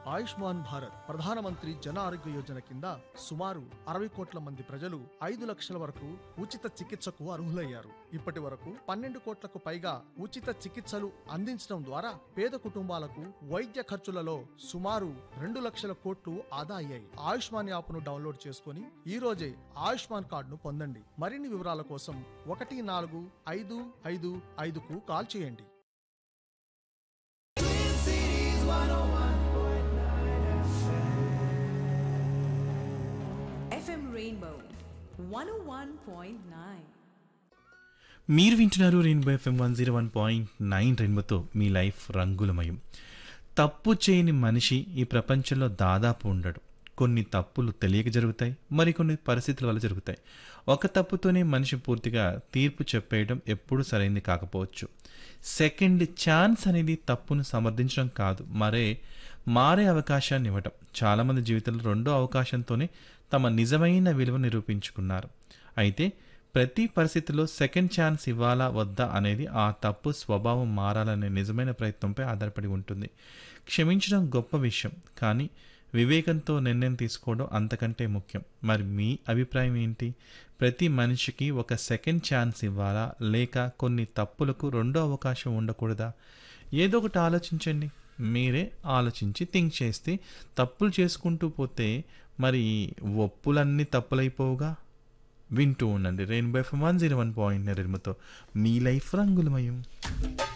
ఆయుష్మాన్ భారత్ ప్రధానమంత్రి జన ఆరోగ్య యోజన కింద సుమారు అరవై కోట్ల మంది ప్రజలు ఐదు లక్షల వరకు ఉచిత చికిత్సకు అర్హులయ్యారు ఇప్పటి వరకు పన్నెండు కోట్లకు పైగా ఉచిత చికిత్సలు అందించడం ద్వారా పేద కుటుంబాలకు వైద్య ఖర్చులలో సుమారు రెండు లక్షల కోట్లు ఆదా అయ్యాయి ఆయుష్మాన్ యాప్ను డౌన్లోడ్ చేసుకుని ఈ రోజే ఆయుష్మాన్ కార్డును పొందండి మరిన్ని వివరాల కోసం ఒకటి నాలుగు ఐదు ఐదు ఐదుకు కాల్ చేయండి FM Rainbow 101.9. మీరు వింటున్నారు Rainbow FM one zero one point nine రెయిన్బోతో మీ లైఫ్ రంగులమయం తప్పు చేయని మనిషి ఈ ప్రపంచంలో దాదాపు ఉండడు కొన్ని తప్పులు తెలియక జరుగుతాయి మరికొన్ని పరిస్థితుల వల్ల జరుగుతాయి ఒక తప్పుతోనే మనిషి పూర్తిగా తీర్పు చెప్పేయడం ఎప్పుడూ సరైంది కాకపోవచ్చు సెకండ్ ఛాన్స్ అనేది తప్పును సమర్థించడం కాదు మరే మారే అవకాశాన్ని ఇవ్వటం చాలామంది జీవితంలో రెండో అవకాశంతోనే తమ నిజమైన విలువ నిరూపించుకున్నారు అయితే ప్రతి పరిస్థితిలో సెకండ్ ఛాన్స్ ఇవ్వాలా వద్దా అనేది ఆ తప్పు స్వభావం మారాలనే నిజమైన ప్రయత్నంపై ఆధారపడి ఉంటుంది క్షమించడం గొప్ప విషయం కానీ వివేకంతో నిర్ణయం తీసుకోవడం అంతకంటే ముఖ్యం మరి మీ అభిప్రాయం ఏంటి ప్రతి మనిషికి ఒక సెకండ్ ఛాన్స్ ఇవ్వాలా లేక కొన్ని తప్పులకు రెండో అవకాశం ఉండకూడదా ఏదో ఒకటి ఆలోచించండి మీరే ఆలోచించి థింక్ చేస్తే తప్పులు చేసుకుంటూ పోతే మరి ఒప్పులన్నీ తప్పులైపోవుగా వింటూ ఉండండి Rainbow FM one zero one point ఎనిమిదితో మీ లైఫ్ రంగులమయం